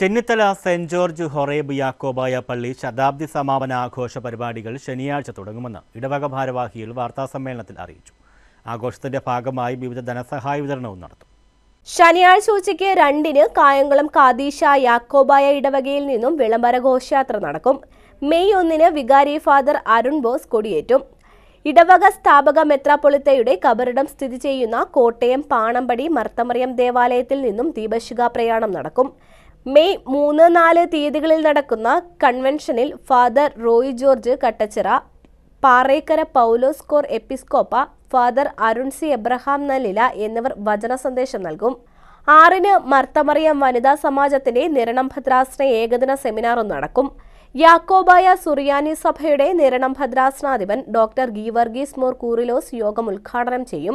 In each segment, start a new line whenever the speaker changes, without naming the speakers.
Chennithala Saint George Horeb യാക്കോബായ പള്ളി ശതാബ്ദി സമാപന ആഘോഷ പരിപാടികൾ ശനിയാഴ്ച തുടങ്ങുമെന്ന് ഇടവക ഭാരവാഹികൾ വാർത്താസമ്മേളനത്തിൽ അറിയിച്ചു ആഘോഷത്തിന്റെ ഭാഗമായി വിവിധ ധനസഹായ വിതരണവും നടത്തും
ശനിയാഴ്ച ഉച്ചയ്ക്ക് രണ്ടിന് കായംകുളം കാദീശ യാക്കോബായ ഇടവകയിൽ നിന്നും വിളംബര ഘോഷയാത്ര നടക്കും മെയ് ഒന്നിന് വികാരി ഫാദർ അരുൺ ബോസ് കൊടിയേറ്റും ഇടവക സ്ഥാപക മെത്രാപ്പൊളിത്തയുടെ കബറിടം സ്ഥിതി ചെയ്യുന്ന കോട്ടയം പാണമ്പടി മർത്തമറിയം ദേവാലയത്തിൽ നിന്നും ദീപശിഖ പ്രയാണം നടക്കും മെയ് മൂന്ന് നാല് തീയതികളിൽ നടക്കുന്ന കൺവെൻഷനിൽ father Roy George Kattachira Parekkara Paulose Cor Episcopa father Arun C Abraham നലില എന്നിവർ വചന സന്ദേശം നൽകും ആറിന് മർത്തമറിയം വനിതാ സമാജത്തിന്റെ നിരണം ഭദ്രാസന ഏകദിന സെമിനാറും നടക്കും യാക്കോബായ സുറിയാനി സഭയുടെ നിരണം ഭദ്രാസനാധിപൻ ഡോക്ടർ ഗീവർഗീസ് മോർ കൂറിലോസ് യോഗം ഉദ്ഘാടനം ചെയ്യും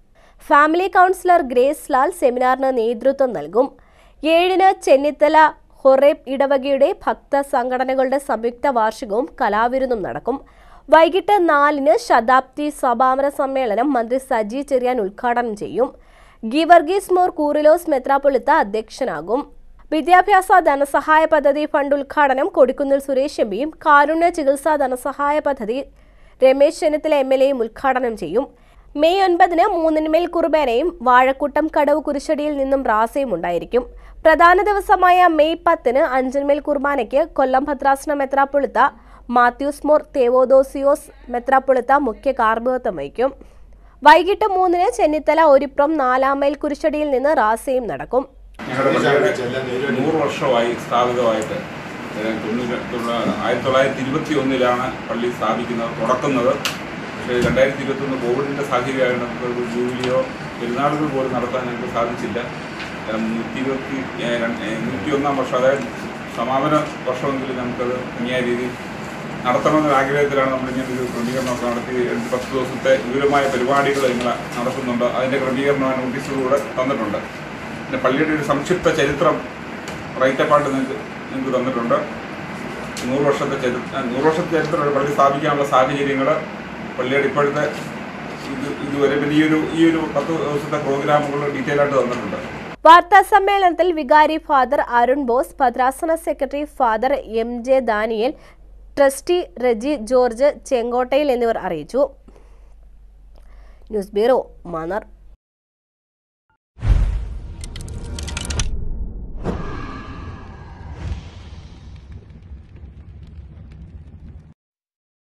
ഫാമിലി കൗൺസിലർ ഗ്രേസ് ലാൽ സെമിനാറിന് നേതൃത്വം നൽകും ഏഴിന് ചെന്നിത്തല ഹൊറേബ് ഇടവകയുടെ ഭക്ത സംഘടനകളുടെ സംയുക്ത വാർഷികവും കലാവിരുന്നും നടക്കും വൈകിട്ട് നാലിന് ശതാബ്ദി സഭാമര സമ്മേളനം മന്ത്രി സജി ചെറിയാൻ ഉദ്ഘാടനം ചെയ്യും ഗിവർഗീസ് മോർ കൂറിലോസ് മെത്രാപ്പൊളിത്ത അധ്യക്ഷനാകും വിദ്യാഭ്യാസ ധനസഹായ പദ്ധതി ഫണ്ട് ഉദ്ഘാടനം കൊടിക്കുന്നിൽ സുരേഷ് എംപിയും കാരുണ്യ ചികിത്സാ ധനസഹായ പദ്ധതി രമേശ് ചെന്നിത്തല എം എൽ എയും ഉദ്ഘാടനം ചെയ്യും മെയ് ഒൻപതിന് മൂന്നിന്മേൽ കുർബാനയും വാഴക്കൂട്ടം കടവ് കുരിശടിയിൽ നിന്നും റാസയും ഉണ്ടായിരിക്കും പ്രധാന ദിവസമായ മെയ് പത്തിന് അഞ്ചിന്മേൽ കുർബാനയ്ക്ക് കൊല്ലം ഭദ്രാസന മെത്രാപ്പൊളിത്ത മാത്യൂസ് മോർ തേവോദോസിയോസ് മെത്രാപ്പൊളിത്ത മുഖ്യ കാർമ്മികത്വം വഹിക്കും വൈകിട്ട് മൂന്നിന് ചെന്നിത്തല ഒരിപ്രം നാലാം മൈൽ കുരിശടിയിൽ നിന്ന് റാസയും നടക്കും
ഞങ്ങളുടെ പള്ളിയുടെ നൂറ് വർഷമായി സ്ഥാപിതമായിട്ട് ഏഹ് തൊണ്ണൂറ് തൊണ്ണൂ- ആയിരത്തി തൊള്ളായിരത്തി ഇരുപത്തി ഒന്നിലാണ് പള്ളി സ്ഥാപിക്കുന്നത് തുടക്കുന്നത് പക്ഷേ രണ്ടായിരത്തി ഇരുപത്തൊന്ന് കോവിഡിൻ്റെ സാഹചര്യമായിട്ട് നമുക്ക് ഒരു ജൂബിലിയോ പെരുന്നാളുകൾ പോലും നടത്താൻ ഞങ്ങൾക്ക് സാധിച്ചില്ല കാരണം നൂറ്റി ഇരുപത്തി ഏഹ് രണ്ട് ഏഹ് നൂറ്റി ഒന്നാം വർഷം അതായത് സമാപന വർഷമെങ്കിലും നമുക്കത് ഭംഗിയായ രീതിയിൽ നടത്തണമെന്ന ആഗ്രഹത്തിലാണ് നമ്മൾ ഇങ്ങനെ ഒരു ക്രമീകരണമൊക്കെ നടത്തി രണ്ട് പത്ത് ദിവസത്തെ വിപുലമായ പരിപാടികൾ നിങ്ങൾ നടത്തുന്നുണ്ട് അതിൻ്റെ ക്രമീകരണം നോട്ടീസുകളിലൂടെ തന്നിട്ടുണ്ട് പിന്നെ പള്ളിയുടെ ഒരു സംക്ഷിപ്ത ചരിത്രം റൈറ്റപ്പാട്ട് നിങ്ങൾക്ക് നിങ്ങൾക്ക് തന്നിട്ടുണ്ട് നൂറ് വർഷത്തെ ചരിത്ര നൂറ് വർഷത്തെ ചരിത്രം പള്ളി സ്ഥാപിക്കാനുള്ള സാഹചര്യങ്ങൾ പള്ളിയുടെ ഇപ്പോഴത്തെ ഇത് ഇതുവരെ പിന്നെ ഈ ഒരു ഈ ഒരു പത്ത് ദിവസത്തെ പ്രോഗ്രാമുകൾ ഡീറ്റെയിൽ ആയിട്ട് തന്നിട്ടുണ്ട്
വാർത്താ സമ്മേളനത്തിൽ വികാരി ഫാദർ അരുൺ ബോസ് ഭദ്രാസന secretary father M J Daniel trustee Reji George ചെങ്കോട്ടയിൽ എന്നിവർ അറിയിച്ചു ന്യൂസ് ബ്യൂറോ മാന്നാർ